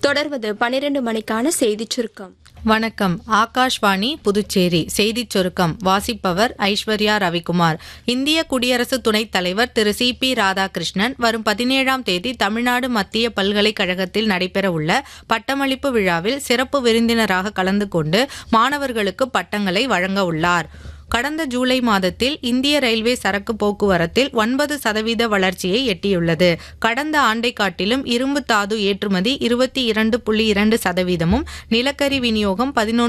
தொடர்வது பனிரெண்டு மணிக்கான செய்திச் சுருக்கம் வணக்கம் ஆகாஷ்வாணி புதுச்சேரி செய்திச் சுருக்கம் வாசிப்பவர் ஐஸ்வர்யா ரவிக்குமார் இந்திய குடியரசு துணைத் தலைவர் திரு சி பி ராதாகிருஷ்ணன் வரும் பதினேழாம் தேதி தமிழ்நாடு மத்திய பல்கலைக்கழகத்தில் நடைபெறவுள்ள பட்டமளிப்பு விழாவில் சிறப்பு விருந்தினராக கலந்து கொண்டு மாணவர்களுக்கு பட்டங்களை வழங்க உள்ளார் கடந்த ஜூலை மாதத்தில் இந்திய ரயில்வே சரக்கு போக்குவரத்தில் ஒன்பது சதவீத வளர்ச்சியை எட்டியுள்ளது கடந்த ஆண்டை காட்டிலும் இரும்பு தாது ஏற்றுமதி இருபத்தி இரண்டு புள்ளி இரண்டு சதவீதமும் நிலக்கரி விநியோகம் பதினொன்று